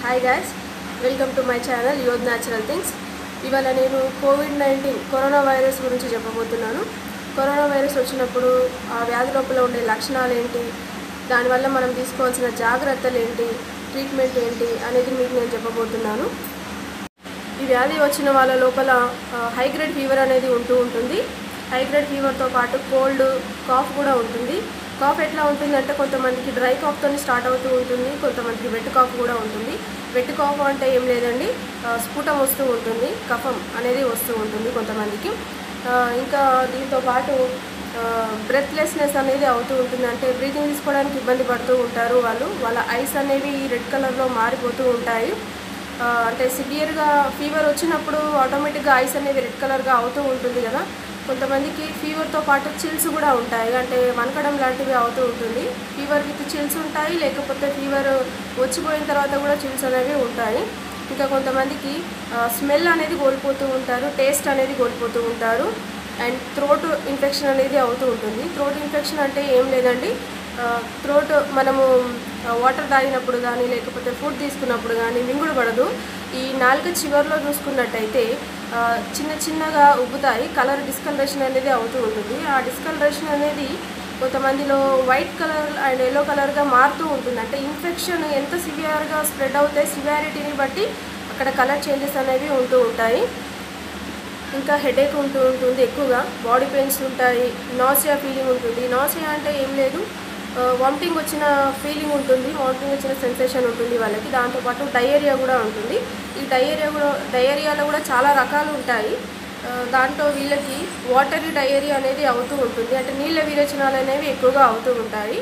hi guys welcome to my channel యోద్ natural things ఇవాళ నేను కోవిడ్ నైన్టీన్ కరోనా వైరస్ గురించి చెప్పబోతున్నాను కరోనా వైరస్ వచ్చినప్పుడు ఆ వ్యాధి లోపల ఉండే లక్షణాలు ఏంటి దానివల్ల మనం తీసుకోవాల్సిన జాగ్రత్తలు ఏంటి ట్రీట్మెంట్ ఏంటి అనేది మీకు నేను చెప్పబోతున్నాను ఈ వ్యాధి వచ్చిన వాళ్ళ లోపల హై గ్రేడ్ ఫీవర్ అనేది ఉంటూ ఉంటుంది హై గ్రేడ్ ఫీవర్తో పాటు కోల్డ్ కాఫ్ కూడా ఉంటుంది కాఫ్ ఎట్లా ఉంటుందంటే కొంతమందికి డ్రై కాఫ్తో స్టార్ట్ అవుతూ ఉంటుంది కొంతమందికి వెట్ కాఫ్ కూడా ఉంటుంది వెట్ కాఫ్ అంటే ఏం లేదండి ఆ, స్ఫుటం వస్తూ ఉంటుంది కఫం అనేది వస్తూ ఉంటుంది కొంతమందికి ఆ, ఇంకా దీంతో పాటు బ్రెత్లెస్నెస్ అనేది అవుతూ ఉంటుంది అంటే బ్రీతింగ్ తీసుకోవడానికి ఇబ్బంది పడుతూ ఉంటారు వాళ్ళు వాళ్ళ ఐస్ అనేవి రెడ్ కలర్లో మారిపోతూ ఉంటాయి ఆ, అంటే సివియర్గా ఫీవర్ వచ్చినప్పుడు ఆటోమేటిక్గా ఐస్ అనేది రెడ్ కలర్గా అవుతూ ఉంటుంది కదా కొంతమందికి ఫీవర్తో పాటు చిల్స్ కూడా ఉంటాయి అంటే వనకడం లాంటివి అవుతూ ఉంటుంది ఫీవర్ విత్ చిల్స్ ఉంటాయి లేకపోతే ఫీవర్ వచ్చిపోయిన తర్వాత కూడా చిల్స్ అనేవి ఉంటాయి ఇంకా కొంతమందికి స్మెల్ అనేది కోల్పోతూ ఉంటారు టేస్ట్ అనేది కోల్పోతూ ఉంటారు అండ్ థ్రోట్ ఇన్ఫెక్షన్ అనేది అవుతూ ఉంటుంది థ్రోట్ ఇన్ఫెక్షన్ అంటే ఏం లేదండి థ్రోట్ మనము వాటర్ తాగినప్పుడు కానీ లేకపోతే ఫుడ్ తీసుకున్నప్పుడు కానీ మింగుడు పడదు ఈ నాలుక చివర్లో చూసుకున్నట్టయితే ఆ, చిన్న చిన్నగా ఉబ్బుతాయి కలర్ డిస్కలరేషన్ అనేది అవుతూ ఉంటుంది ఆ డిస్కలరేషన్ అనేది కొంతమందిలో వైట్ కలర్ అండ్ ఎల్లో కలర్గా మారుతూ ఉంటుంది అంటే ఇన్ఫెక్షన్ ఎంత సివియర్గా స్ప్రెడ్ అవుతాయి సివియారిటీని బట్టి అక్కడ కలర్ చేంజెస్ అనేవి ఉంటూ ఉంటాయి ఇంకా హెడేక్ ఉంటూ ఉంటుంది ఎక్కువగా బాడీ పెయిన్స్ ఉంటాయి నాసియా ఫీలింగ్ ఉంటుంది నాసియా అంటే ఏం లేదు వామిటింగ్ వచ్చిన ఫీలింగ్ ఉంటుంది వామిటింగ్ వచ్చిన సెన్సేషన్ ఉంటుంది వాళ్ళకి దాంతోపాటు డయేరియా కూడా ఉంటుంది ఈ డయేరియా కూడా డయేరియాలో కూడా చాలా రకాలు ఉంటాయి ఆ, దాంట్లో వీళ్ళకి వాటరీ డయేరియా అనేది అవుతూ ఉంటుంది అంటే నీళ్ళ విరేచనాలు అనేవి ఎక్కువగా అవుతూ ఉంటాయి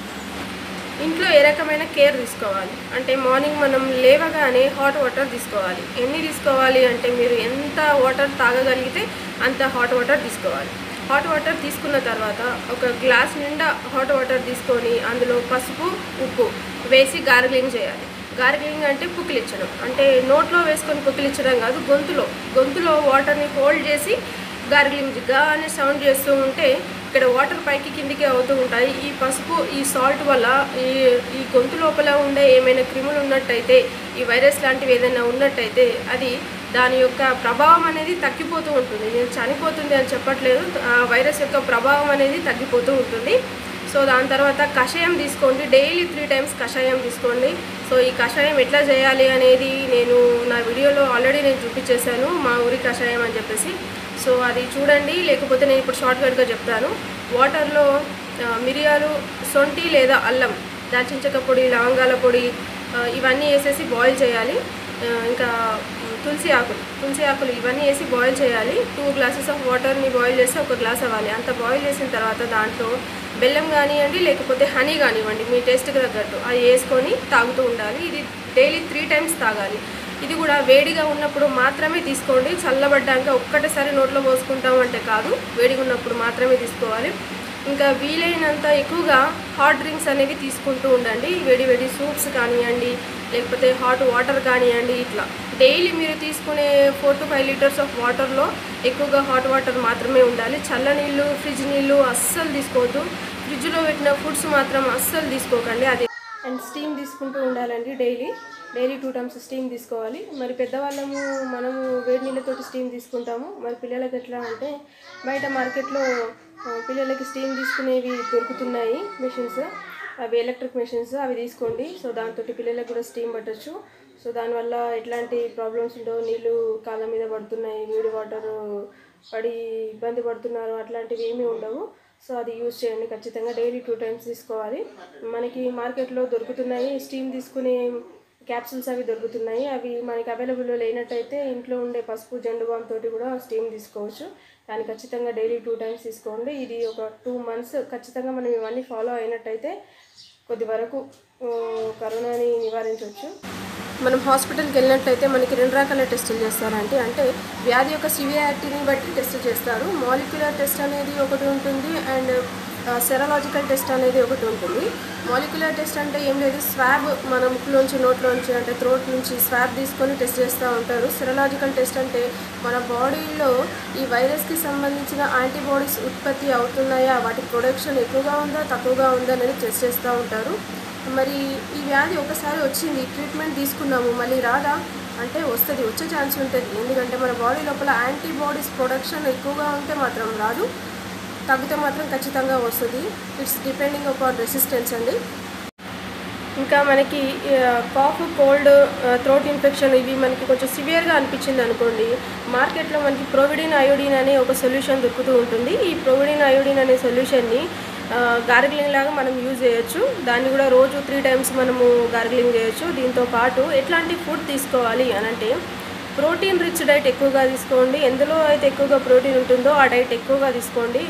ఇంట్లో ఏ రకమైన కేర్ తీసుకోవాలి అంటే మార్నింగ్ మనం లేవగానే హాట్ వాటర్ తీసుకోవాలి ఎన్ని తీసుకోవాలి అంటే మీరు ఎంత వాటర్ తాగగలిగితే అంత హాట్ వాటర్ తీసుకోవాలి హాట్ వాటర్ తీసుకున్న తర్వాత ఒక గ్లాస్ నిండా హాట్ వాటర్ తీసుకొని అందులో పసుపు ఉప్పు వేసి గార్గిలింగ్ చేయాలి గార్గిలింగ్ అంటే పుక్కిలిచ్చడం అంటే నోట్లో వేసుకొని పుక్కిలిచ్చడం కాదు గొంతులో గొంతులో వాటర్ని హోల్డ్ చేసి గార్గిలింగ్ గా అనే సౌండ్ చేస్తూ ఉంటే ఇక్కడ వాటర్ పైకి కిందికి అవుతూ ఉంటాయి ఈ పసుపు ఈ సాల్ట్ వల్ల ఈ ఈ గొంతు లోపల ఉండే ఏమైనా క్రిములు ఉన్నట్టయితే ఈ వైరస్ లాంటివి ఏదైనా ఉన్నట్టయితే అది దాని యొక్క ప్రభావం అనేది తగ్గిపోతూ ఉంటుంది నేను చనిపోతుంది అని చెప్పట్లేదు ఆ వైరస్ యొక్క ప్రభావం అనేది తగ్గిపోతూ ఉంటుంది సో దాని తర్వాత కషాయం తీసుకోండి డైలీ త్రీ టైమ్స్ కషాయం తీసుకోండి సో ఈ కషాయం ఎట్లా చేయాలి అనేది నేను నా వీడియోలో ఆల్రెడీ నేను చూపించేశాను మా ఊరి కషాయం అని చెప్పేసి సో అది చూడండి లేకపోతే నేను ఇప్పుడు షార్ట్ కట్గా చెప్తాను వాటర్లో ఆ, మిరియాలు సొంటి లేదా అల్లం దాల్చిన చెక్క పొడి లవంగాల పొడి ఆ, ఇవన్నీ వేసేసి బాయిల్ చేయాలి ఆ, ఇంకా మ్, తులసి ఆకులు తులసి ఆకులు ఇవన్నీ వేసి బాయిల్ చేయాలి టూ గ్లాసెస్ ఆఫ్ వాటర్ని బాయిల్ చేస్తే ఒక గ్లాస్ అవ్వాలి అంత బాయిల్ చేసిన తర్వాత దాంట్లో బెల్లం కానివ్వండి లేకపోతే హనీ కానివ్వండి మీ టేస్ట్కి తగ్గట్టు అది వేసుకొని తాగుతూ ఉండాలి ఇది డైలీ త్రీ టైమ్స్ తాగాలి ఇది కూడా వేడిగా ఉన్నప్పుడు మాత్రమే తీసుకోండి చల్లబడ్డాక ఒక్కటేసారి నోట్లో పోసుకుంటాం అంటే కాదు వేడిగా ఉన్నప్పుడు మాత్రమే తీసుకోవాలి ఇంకా వీలైనంత ఎక్కువగా హాట్ డ్రింక్స్ అనేవి తీసుకుంటూ ఉండండి వేడి వేడి సూప్స్ కానివ్వండి లేకపోతే హాట్ వాటర్ కానివ్వండి ఇట్లా డైలీ మీరు తీసుకునే four to five litres of వాటర్లో ఎక్కువగా హాట్ వాటర్ మాత్రమే ఉండాలి చల్ల నీళ్ళు ఫ్రిడ్జ్ నీళ్ళు అస్సలు తీసుకోవద్దు ఫ్రిడ్జ్లో పెట్టిన ఫుడ్స్ మాత్రం అస్సలు తీసుకోకండి అది అండ్ స్టీమ్ తీసుకుంటూ ఉండాలండి daily daily two times steam తీసుకోవాలి మరి పెద్దవాళ్ళము మనము వేడి నీళ్ళతోటి స్టీమ్ తీసుకుంటాము మరి పిల్లలకి ఎట్లా అంటే బయట మార్కెట్లో ఆ, పిల్లలకి స్టీమ్ తీసుకునేవి దొరుకుతున్నాయి మెషిన్స్ అవి ఎలక్ట్రిక్ మెషిన్స్ అవి తీసుకోండి సో దాంతో పిల్లలకు కూడా స్టీమ్ పట్టచ్చు సో దానివల్ల ఎట్లాంటి ప్రాబ్లమ్స్ ఉండవు నీళ్ళు కాళ్ళ మీద పడుతున్నాయి వేడి వాటర్ పడి ఇబ్బంది పడుతున్నారు అట్లాంటివి ఏమీ ఉండవు సో అది యూజ్ చేయండి ఖచ్చితంగా డైలీ టూ టైమ్స్ తీసుకోవాలి మనకి మార్కెట్లో దొరుకుతున్నాయి స్టీమ్ తీసుకునే క్యాప్సూల్స్ అవి దొరుకుతున్నాయి అవి మనకి అవైలబుల్లో లేనట్టయితే ఇంట్లో ఉండే పసుపు జెండు బామ్ తోటి కూడా స్టీమ్ తీసుకోవచ్చు కానీ ఖచ్చితంగా డైలీ టూ టైమ్స్ తీసుకోండి ఇది ఒక టూ మంత్స్ ఖచ్చితంగా మనం ఇవన్నీ ఫాలో అయినట్టయితే కొద్ది వరకు ఆ, కరోనాని నివారించవచ్చు మనం హాస్పిటల్కి వెళ్ళినట్టయితే మనకి రెండు రకాల టెస్టులు చేస్తారంటే అంటే వ్యాధి యొక్క సివియారిటీని బట్టి టెస్ట్ చేస్తారు మాలిక్యులర్ టెస్ట్ అనేది ఒకటి ఉంటుంది అండ్ సెరలాజికల్ టెస్ట్ అనేది ఒకటి ఉంటుంది మాలిక్యులర్ టెస్ట్ అంటే ఏం లేదు స్వాబ్ మన ముక్కులోంచి నోట్లోంచి అంటే థ్రోట్ నుంచి స్వాబ్ తీసుకొని టెస్ట్ చేస్తూ ఉంటారు సెరలాజికల్ టెస్ట్ అంటే మన బాడీలో ఈ వైరస్కి సంబంధించిన యాంటీబాడీస్ ఉత్పత్తి అవుతున్నాయా వాటి ప్రొడక్షన్ ఎక్కువగా ఉందా తక్కువగా ఉందా అనేది టెస్ట్ చేస్తూ ఉంటారు మరి ఈ వ్యాధి ఒకసారి వచ్చింది ట్రీట్మెంట్ తీసుకున్నాము మళ్ళీ రాదా అంటే వస్తుంది వచ్చే ఛాన్స్ ఉంటుంది ఎందుకంటే మన బాడీ లోపల యాంటీబాడీస్ ప్రొడక్షన్ ఎక్కువగా ఉంటే మాత్రం రాదు తగ్గితే మాత్రం ఖచ్చితంగా వస్తుంది ఇట్స్ డిపెండింగ్ అపాన్ రెసిస్టెన్స్ అండి ఇంకా మనకి కాఫ్ కోల్డ్ థ్రోట్ ఇన్ఫెక్షన్ ఇవి మనకి కొంచెం సివియర్గా అనిపించింది అనుకోండి మార్కెట్లో మనకి ప్రోవిడిన్ అయోడిన్ అనే ఒక సొల్యూషన్ దొరుకుతూ ఉంటుంది ఈ ప్రోవిడిన్ అయోడిన్ అనే సొల్యూషన్ని గార్గిలింగ్ లాగా మనం యూజ్ చేయొచ్చు దాన్ని కూడా రోజు త్రీ టైమ్స్ మనము గార్గిలింగ్ చేయొచ్చు దీంతో పాటు ఎట్లాంటి ఫుడ్ తీసుకోవాలి అని అంటే ప్రోటీన్ రిచ్ డైట్ ఎక్కువగా తీసుకోండి ఎందులో అయితే ఎక్కువగా ప్రోటీన్ ఉంటుందో ఆ డైట్ ఎక్కువగా తీసుకోండి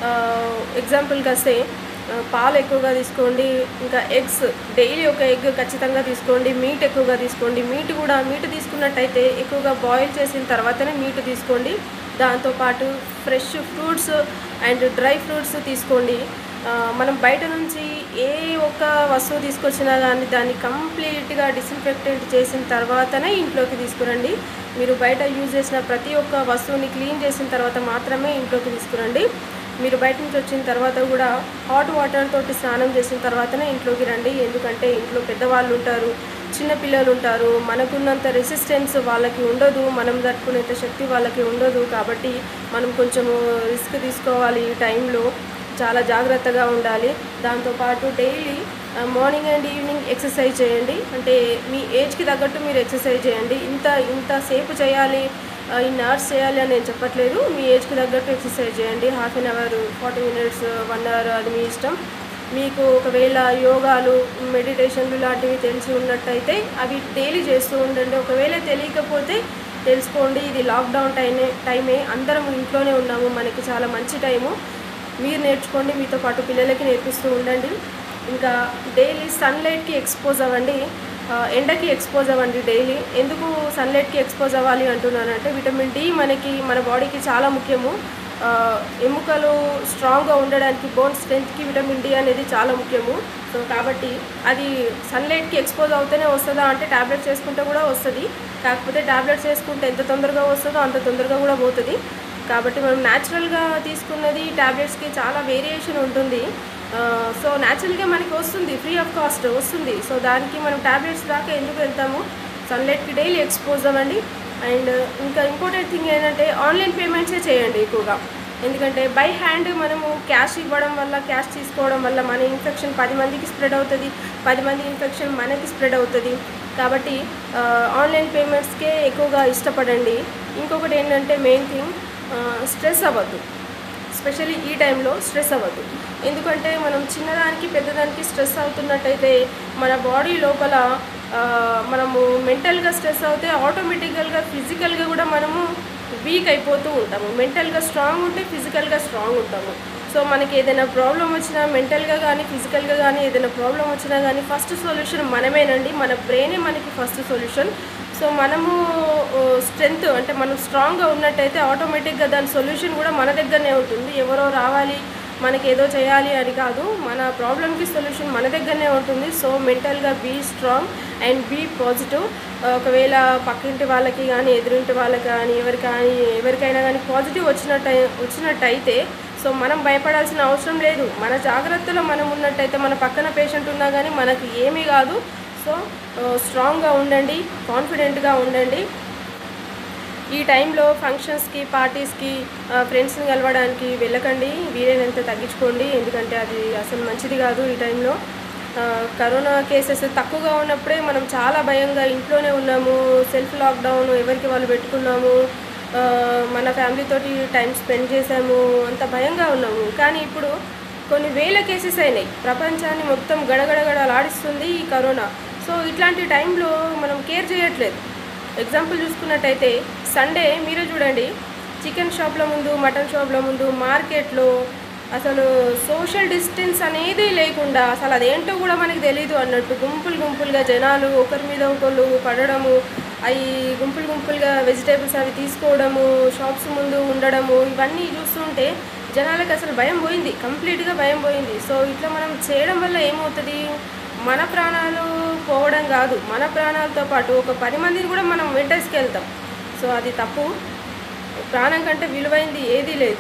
ఎగ్జాంపుల్కి వస్తే ఆ, పాలు ఎక్కువగా తీసుకోండి ఇంకా ఎగ్స్ డైలీ ఒక ఎగ్ ఖచ్చితంగా తీసుకోండి మీట్ ఎక్కువగా తీసుకోండి మీట్ కూడా మీట్ తీసుకున్నట్టయితే ఎక్కువగా బాయిల్ చేసిన తర్వాతనే మీట్ తీసుకోండి దాంతోపాటు fresh fruits and dry fruits తీసుకోండి ఆ, మనం బయట నుంచి ఏ ఒక్క వస్తువు తీసుకొచ్చినా కానీ దాన్ని కంప్లీట్గా డిస్ఇన్ఫెక్టెంట్ చేసిన తర్వాతనే ఇంట్లోకి తీసుకురండి మీరు బయట యూజ్ చేసిన ప్రతి ఒక్క వస్తువుని క్లీన్ చేసిన తర్వాత మాత్రమే ఇంట్లోకి తీసుకురండి మీరు బయట నుంచి వచ్చిన తర్వాత కూడా హాట్ వాటర్ తోటి స్నానం చేసిన తర్వాతనే ఇంట్లోకి రండి ఎందుకంటే ఇంట్లో పెద్దవాళ్ళు ఉంటారు చిన్న పిల్లలు ఉంటారు మనకున్నంత రెసిస్టెన్స్ వాళ్ళకి ఉండదు మనం తట్టుకునేంత శక్తి వాళ్ళకి ఉండదు కాబట్టి మనం కొంచెము రిస్క్ తీసుకోవాలి ఈ టైంలో చాలా జాగ్రత్తగా ఉండాలి దాంతోపాటు daily morning and evening exercise చేయండి అంటే మీ ఏజ్కి తగ్గట్టు మీరు ఎక్సర్సైజ్ చేయండి ఇంత ఇంత సేపు చేయాలి ఆ, ఇన్ని అవర్స్ చేయాలి అని నేను చెప్పట్లేదు మీ ఏజ్కి తగ్గట్టు ఎక్సర్సైజ్ చేయండి half an hour forty minutes one hour అది మీ ఇష్టం మీకు ఒకవేళ యోగాలు మెడిటేషన్లు లాంటివి తెలిసి ఉన్నట్టయితే అవి డైలీ చేస్తూ ఉండండి ఒకవేళ తెలియకపోతే తెలుసుకోండి ఇది లాక్డౌన్ టైమే టైమే అందరం ఇంట్లోనే ఉన్నాము మనకి చాలా మంచి టైము మీరు నేర్చుకోండి మీతో పాటు పిల్లలకి నేర్పిస్తూ ఉండండి ఇంకా డైలీ సన్లైట్కి ఎక్స్పోజ్ అవ్వండి ఆ, ఎండకి ఎక్స్పోజ్ అవ్వండి డైలీ ఎందుకు సన్లైట్కి ఎక్స్పోజ్ అవ్వాలి అంటున్నానంటే విటమిన్ డి మనకి మన బాడీకి చాలా ముఖ్యము ఆ, ఎముకలు స్ట్రాంగ్గా ఉండడానికి బోన్ స్ట్రెంత్కి విటమిన్ డి అనేది చాలా ముఖ్యము సో కాబట్టి అది సన్లైట్కి ఎక్స్పోజ్ అవుతూనే వస్తుందా అంటే ట్యాబ్లెట్స్ వేసుకుంటే కూడా వస్తుంది కాకపోతే ట్యాబ్లెట్స్ వేసుకుంటే ఎంత తొందరగా వస్తుందో అంత తొందరగా కూడా పోతుంది కాబట్టి మనం న్యాచురల్గా తీసుకున్నది ట్యాబ్లెట్స్కి చాలా వేరియేషన్ ఉంటుంది ఆ, సో న్యాచురల్గా మనకి వస్తుంది ఫ్రీ ఆఫ్ కాస్ట్ వస్తుంది సో దానికి మనం ట్యాబ్లెట్స్ దాకా ఎందుకు వెళ్తాము సన్లైట్కి డైలీ ఎక్స్పోజ్ అవ్వండి అండ్ ఇంకా ఇంపార్టెంట్ థింగ్ ఏంటంటే ఆన్లైన్ పేమెంట్సే చేయండి ఎక్కువగా ఎందుకంటే బై హ్యాండ్ మనము క్యాష్ ఇవ్వడం వల్ల క్యాష్ తీసుకోవడం వల్ల మన ఇన్ఫెక్షన్ పది మందికి స్ప్రెడ్ అవుతుంది పది మంది ఇన్ఫెక్షన్ మనకి స్ప్రెడ్ అవుతుంది కాబట్టి ఆ, ఆన్లైన్ పేమెంట్స్కే ఎక్కువగా ఇష్టపడండి ఇంకొకటి ఏంటంటే మెయిన్ థింగ్ స్ట్రెస్ అవ్వద్దు స్పెషల్లీ ఈ టైంలో స్ట్రెస్ అవ్వద్దు ఎందుకంటే మనం చిన్నదానికి పెద్దదానికి స్ట్రెస్ అవుతున్నట్టయితే మన బాడీ లోపల ఆ, మనము మెంటల్గా స్ట్రెస్ అవుతే ఆటోమేటికల్గా ఫిజికల్గా కూడా మనము వీక్ అయిపోతూ ఉంటాము మెంటల్గా స్ట్రాంగ్ ఉంటే ఫిజికల్గా స్ట్రాంగ్ ఉంటాము సో మనకి ఏదైనా ప్రాబ్లం వచ్చినా మెంటల్గా కానీ ఫిజికల్గా కానీ ఏదైనా ప్రాబ్లం వచ్చినా కానీ ఫస్ట్ సొల్యూషన్ మనమేనండి మన బ్రెయినే మనకి ఫస్ట్ సొల్యూషన్ సో మనము స్ట్రెంగ్త్ అంటే మనం స్ట్రాంగ్గా ఉన్నట్టయితే ఆటోమేటిక్గా దాని సొల్యూషన్ కూడా మన దగ్గరనే ఉంటుంది ఎవరో రావాలి మనకి ఏదో చేయాలి అని కాదు మన ప్రాబ్లమ్కి సొల్యూషన్ మన దగ్గరనే ఉంటుంది సో మెంటల్గా be strong and be positive ఒకవేళ పక్కింటి వాళ్ళకి కానీ ఎదురింటి వాళ్ళకి కానీ ఎవరికి కానీ ఎవరికైనా కానీ పాజిటివ్ వచ్చినట్టు వచ్చినట్టయితే సో మనం భయపడాల్సిన అవసరం లేదు మన జాగ్రత్తలో మనం ఉన్నట్టయితే మన పక్కన పేషెంట్ ఉన్నా కానీ మనకి ఏమీ కాదు సో స్ట్రాంగ్గా ఉండండి కాన్ఫిడెంట్గా ఉండండి ఈ టైంలో ఫంక్షన్స్కి పార్టీస్కి ఫ్రెండ్స్ని కలవడానికి వెళ్ళకండి వీలైనంత తగ్గించుకోండి ఎందుకంటే అది అసలు మంచిది కాదు ఈ టైంలో ఆ, కరోనా కేసెస్ తక్కువగా ఉన్నప్పుడే మనం చాలా భయంగా ఇంట్లోనే ఉన్నాము సెల్ఫ్ లాక్డౌన్ ఎవరికి వాళ్ళు పెట్టుకున్నాము ఆ, మన ఫ్యామిలీతోటి టైం స్పెండ్ చేసాము అంత భయంగా ఉన్నాము కానీ ఇప్పుడు కొన్ని వేల కేసెస్ అయినాయి ప్రపంచాన్ని మొత్తం గడగడగడలాడిస్తుంది ఈ కరోనా సో ఇట్లాంటి టైంలో మనం కేర్ చేయట్లేదు ఎగ్జాంపుల్ చూసుకున్నట్టయితే సండే మీరే చూడండి చికెన్ షాప్ల ముందు మటన్ షాప్ల ముందు మార్కెట్లో అసలు సోషల్ డిస్టెన్స్ అనేది లేకుండా అసలు అదేంటో కూడా మనకి తెలియదు అన్నట్టు గుంపులు గుంపులుగా జనాలు ఒకరి మీద ఒకళ్ళు పడడము అవి గుంపులు గుంపులుగా వెజిటేబుల్స్ అవి తీసుకోవడము షాప్స్ ముందు ఉండడము ఇవన్నీ చూస్తుంటే జనాలకు అసలు భయం పోయింది కంప్లీట్గా భయం పోయింది సో ఇట్లా మనం చేయడం వల్ల ఏమవుతుంది మన ప్రాణాలు పోవడం కాదు మన ప్రాణాలతో పాటు ఒక పది మందిని కూడా మనం వెంటేసుకెళ్తాం సో అది తప్పు ప్రాణం కంటే విలువైంది ఏదీ లేదు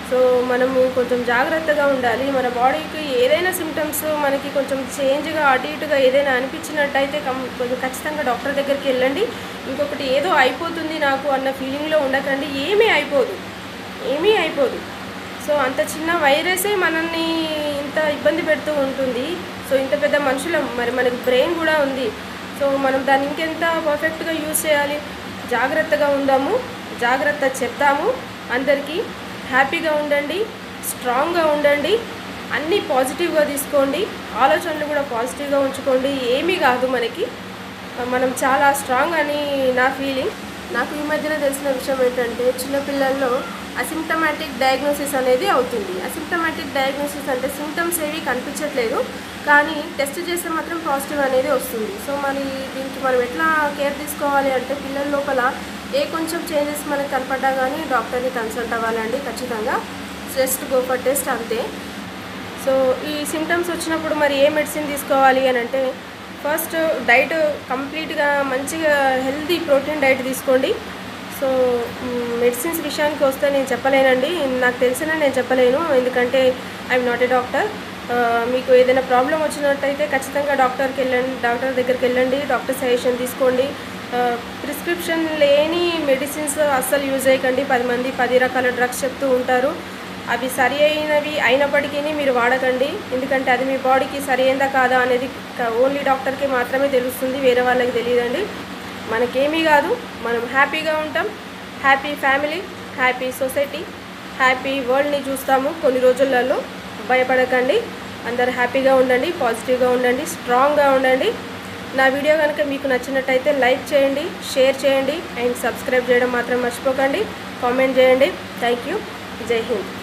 సో మనము కొంచెం జాగ్రత్తగా ఉండాలి మన బాడీకి ఏదైనా సిమ్టమ్స్ మనకి కొంచెం చేంజ్గా అటు ఇటుగా ఏదైనా అనిపించినట్టయితే కం కొంచెం ఖచ్చితంగా డాక్టర్ దగ్గరికి వెళ్ళండి ఇంకొకటి ఏదో అయిపోతుంది నాకు అన్న ఫీలింగ్లో ఉండకండి ఏమీ అయిపోదు ఏమీ అయిపోదు సో అంత చిన్న వైరసే మనల్ని ఇంత ఇబ్బంది పెడుతూ ఉంటుంది సో ఇంత పెద్ద మనుషులం మరి మనకి బ్రెయిన్ కూడా ఉంది సో మనం దాన్ని ఇంకెంత పర్ఫెక్ట్గా యూజ్ చేయాలి జాగ్రత్తగా ఉందాము జాగ్రత్త చెప్తాము అందరికీ హ్యాపీగా ఉండండి స్ట్రాంగ్గా ఉండండి అన్నీ పాజిటివ్గా తీసుకోండి ఆలోచనలు కూడా పాజిటివ్గా ఉంచుకోండి ఏమీ కాదు మనకి మనం చాలా స్ట్రాంగ్ అని నా ఫీలింగ్ నాకు ఈ మధ్యన తెలిసిన విషయం ఏంటంటే చిన్నపిల్లల్లో అసిమ్టమాటిక్ డయాగ్నోసిస్ అనేది అవుతుంది అసిమ్టమాటిక్ డయాగ్నోసిస్ అంటే సిమ్టమ్స్ ఏవి కనిపించట్లేదు కానీ టెస్ట్ చేస్తే మాత్రం పాజిటివ్ అనేది వస్తుంది సో మరి దీనికి మనం ఎట్లా కేర్ తీసుకోవాలి అంటే పిల్లల లోపల ఏ కొంచెం చేంజెస్ మనకు కనపడ్డా కానీ డాక్టర్ని కన్సల్ట్ అవ్వాలండి ఖచ్చితంగా జస్ట్ గో ఫర్ టెస్ట్ అంతే సో ఈ సిమ్టమ్స్ వచ్చినప్పుడు మరి ఏ మెడిసిన్ తీసుకోవాలి అని అంటే ఫస్ట్ డైట్ కంప్లీట్గా మంచిగా హెల్తీ ప్రోటీన్ డైట్ తీసుకోండి సో మెడిసిన్స్ విషయానికి వస్తే నేను చెప్పలేనండి నాకు తెలిసిన నేను చెప్పలేను ఎందుకంటే ఐఎమ్ నాట్ ఏ డాక్టర్ మీకు ఏదైనా ప్రాబ్లం వచ్చినట్టయితే ఖచ్చితంగా డాక్టర్కి వెళ్ళండి డాక్టర్ దగ్గరికి వెళ్ళండి డాక్టర్ సజెషన్ తీసుకోండి ప్రిస్క్రిప్షన్ లేని మెడిసిన్స్ అస్సలు యూజ్ చేయకండి పది మంది పది రకాల డ్రగ్స్ చెప్తూ ఉంటారు అవి సరి అయినవి అయినప్పటికీ మీరు వాడకండి ఎందుకంటే అది మీ బాడీకి సరి అయిందా కాదా అనేది ఓన్లీ డాక్టర్కి మాత్రమే తెలుస్తుంది వేరే వాళ్ళకి తెలియదండి మనకేమీ కాదు మనం హ్యాపీగా ఉంటాం happy family happy society happy వరల్డ్ని చూస్తాము కొన్ని రోజులలో భయపడకండి అందరు హ్యాపీగా ఉండండి పాజిటివ్గా ఉండండి స్ట్రాంగ్గా ఉండండి నా వీడియో కనుక మీకు నచ్చినట్టయితే లైక్ చేయండి షేర్ చేయండి అండ్ సబ్స్క్రైబ్ చేయడం మాత్రం మర్చిపోకండి కామెంట్ చేయండి థ్యాంక్ యూ జై హింద్